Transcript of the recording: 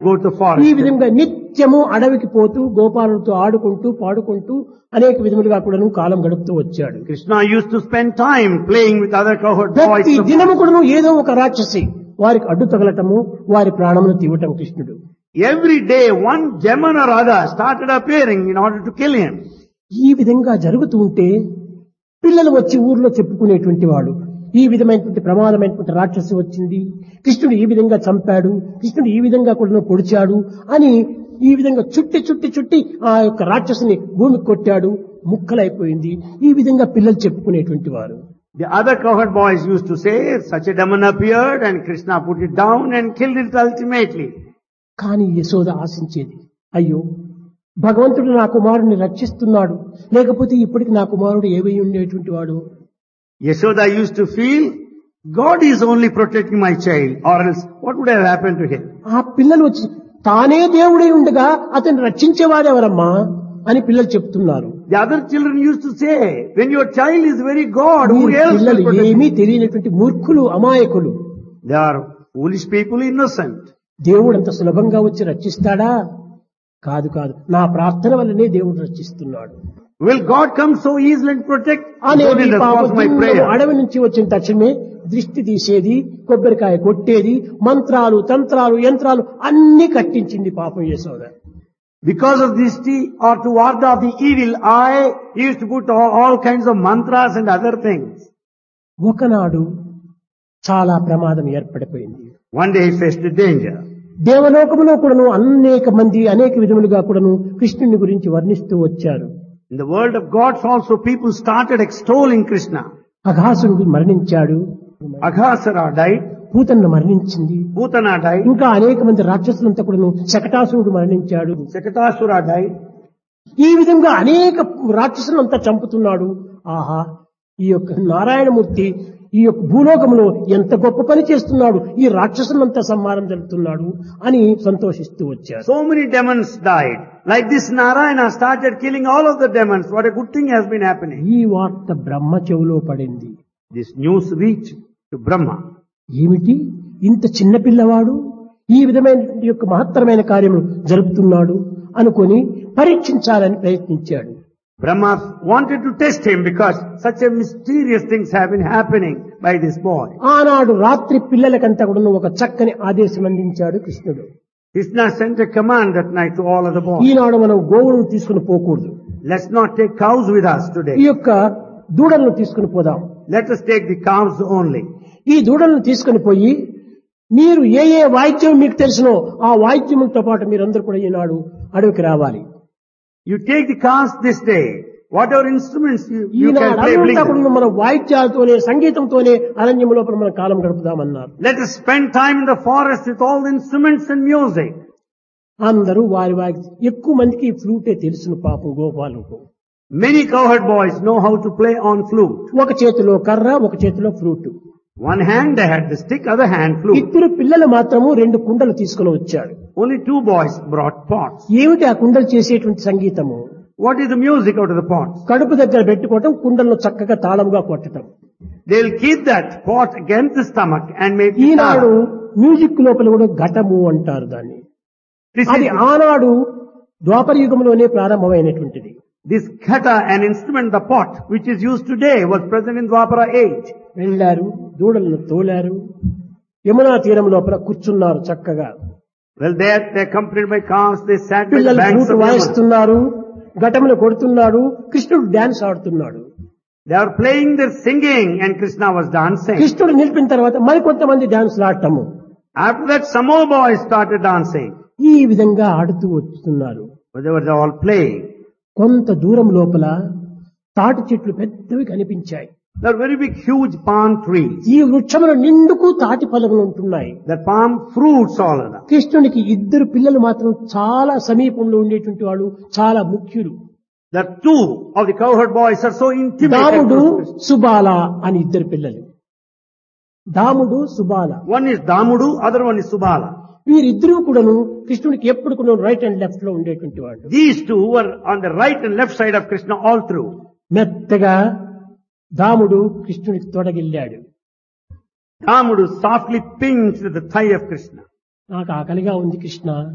go to the ఈ forest. విధంగా నిత్యము అడవికి పోతూ గోపాలులతో ఆడుకుంటూ పాడుకుంటూ అనేక విధములుగా కూడాను కాలం గడుపుతూ వచ్చాడు Krishna used to spend time playing with other cohort boys. ప్రతి దినము కూడాను ఏదో ఒక రాక్షసి వారికి అడ్డు తగలటము వారి ప్రాణమును తీవటం కృష్ణుడు Every day one demon or other started appearing in order to kill him. ఈ విధంగా జరుగుతూ ఉంటే పిల్లలు వచ్చి ఊర్లో చెప్పుకునేటువంటి వాడు ఈ విధమైనటువంటి ప్రమాదమైనటువంటి రాక్షసి వచ్చింది కృష్ణుడు ఈ విధంగా చంపాడు కృష్ణుడు ఈ విధంగా కూడా పొడిచాడు అని ఈ విధంగా చుట్టి చుట్టి చుట్టి ఆ యొక్క రాక్షసుని భూమికి కొట్టాడు ముక్కలైపోయింది ఈ విధంగా పిల్లలు చెప్పుకునేటువంటి వారు The other cohort boys used to say, such a demon appeared and Krishna put it down and killed it ultimately. కానీ యశోద ఆశించేది అయ్యో భగవంతుడు నా కుమారుని రక్షిస్తున్నాడు లేకపోతే ఇప్పటికి నా కుమారుడు ఏవై ఉండేటువంటి వాడు Yashoda used to feel, God is only protecting my child or else what would have happened to him? ఆ పిల్లలు వచ్చి తానే దేవుడై ఉండగా అతన్ని రక్షించేవాడెవరమ్మా అని పిల్లలు చెప్తున్నారు The other children used to say, when your child is very God, who వీరి else will పిల్లలు protect ఏమీ him? తెలియనటువంటి మూర్ఖులు అమాయకులు They are foolish people, innocent. దేవుడు అంత సులభంగా వచ్చి రక్షిస్తాడా కాదు కాదు నా ప్రార్థన వల్లనే దేవుడు రక్షిస్తున్నాడు Will God come so easily and protect? అనే Only ఈ the పాప cause of my దిన్నెలు prayer. అడవి నుంచి వచ్చిన తక్షణమే దృష్టి తీసేది కొబ్బరికాయ కొట్టేది మంత్రాలు తంత్రాలు యంత్రాలు అన్ని కట్టించింది పాపం Yashoda Because of this tea or to ward off the evil eye, he used to put all, all kinds of mantras and other things. ఒకనాడు చాలా ప్రమాదం ఏర్పడిపోయింది One day he faced a danger. దేవలోకములో కూడాను అనేక మంది అనేక విధములుగా కూడాను కృష్ణుని గురించి వర్ణిస్తూ వచ్చారు In the world of gods also people started extolling Krishna. అఘాసురుడు మరణించాడు Aghasara died, పూతన్న మరణించింది Putana died, ఇంకా అనేక మంది రాక్షసులంతా కూడాను శకటాసురుడు మరణించాడు Sakatasura died. ఈ విధంగా అనేక రాక్షసులంతా చంపుతున్నాడు ఆహా ఈ యొక్క నారాయణమూర్తి ఈ యొక్క భూలోకంలో ఎంత గొప్ప పని చేస్తున్నాడు ఈ రాక్షసులంతా సంహారం జరుగుతున్నాడు అని సంతోషిస్తూ వచ్చారు So many demons died. Like this Narayana started killing all of the demons. What a good thing has been happening. ఈ వార్త బ్రహ్మ చెవిలో పడింది This news reached to Brahma. ఏమిటి ఇంత చిన్న పిల్లవాడు ఈ విధమైన యొక్క మహత్తరమైన కార్యములు జరుపుతున్నాడు అనుకొని పరీక్షించాలని ప్రయత్నించాడు Brahma wanted to test him because such a mysterious things have been happening by this boy. ఆనాడు రాత్రి పిల్లలకంతా కూడా ఒక చక్కని ఆదేశం అందించాడు కృష్ణుడు Krishna sent a command that night to all of the boys. ఈనాడు మనం గోవులను తీసుకుని పోకూడదు Let's not take cows with us ఈ today. యొక్క దూడలను తీసుకుని పోదాం Let us take the calves only. ఈ దూడలను తీసుకుని పోయి మీరు ఏ ఏ వాయిద్యం మీకు తెలిసినో ఆ వాయిద్యములతో పాటు మీరందరూ కూడా ఈనాడు అడవికి రావాలి You take the calves this day. Whatever instruments you, you can Eenadu play, bring అంతా them. కూడా మన వాయిద్యాలతోనే సంగీతంతోనే అరణ్యం లోపల మనం కాలం గడుపుదామన్నారు Let us spend time in the forest with all the instruments and music. అందరూ వారి వారి ఎక్కువ మందికి ఈ ఫ్లూటే తెలుసును పాపం గోపాలకు Many cowherd boys know how to play on flute. ఒక చేతిలో కర్ర ఒక చేతిలో flute One hand they had the stick, other hand flute. ఇద్దరు పిల్లలు మాత్రము రెండు కుండలు తీసుకుని వచ్చాడు Only two boys brought pots. ఏమిటి ఆ కుండలు చేసేటువంటి సంగీతము What is the music out of the pots? కడుపు దగ్గర పెట్టుకోవటం కుండలను చక్కగా తాళంగా కొట్టడం They'll keep that pot against the stomach and make it ఈనాడు sound. మ్యూజిక్ లోపల కూడా ఘటము అంటారు దాన్ని This అది is, ఆనాడు ద్వాపర యుగంలోనే ప్రారంభమైనటువంటిది this khata, an instrument, the pot, which is used today, was present in Dwapara age. వెళ్ళారు దూడలను తోలారు యమునా తీరం లోపల కూర్చున్నారు చక్కగా Well, there they accompanied by calves, they sat by the పిల్లలు banks ఫ్లూట్ of Yamuna. వాయిస్తున్నారు ఘటములు కొడుతున్నాడు కృష్ణుడు డాన్స్ ఆడుతున్నాడు They are playing, they're singing, and Krishna was dancing. కృష్ణుడు నిలిపిన తర్వాత మరికొంతమంది డాన్స్ ఆడటము After that, some more boys started dancing. ఈ విధంగా ఆడుతూ వస్తున్నారు But they were all playing. కొంత దూరం లోపల తాటి చెట్లు పెద్దవి కనిపించాయి There are very big, huge palm trees. ఈ వృక్షముల నిండుకు తాటి ఫలములు ఉంటున్నాయి The palm fruits all of them. కృష్ణునికి ఇద్దరు పిల్లలు మాత్రం చాలా సమీపంలో ఉండేటువంటి వాళ్ళు చాలా ముఖ్యులు The two of the cowherd boys are so intimate. దాముడు సుబాల అని ఇద్దరు పిల్లలు దాముడు సుబాల One is Damudu, other one is Subala. వీరిద్దరూ కూడాను కృష్ణునికి ఎప్పుడు కూడా రైట్ అండ్ లెఫ్ట్ లో ఉండేటువంటి వాళ్ళు These two were on the right and left side of Krishna all through. మెత్తగా దాముడు కృష్ణునికి తొడగిల్లాడు Damudu softly pinched the thigh of Krishna. నాకు ఆకలిగా ఉంది కృష్ణ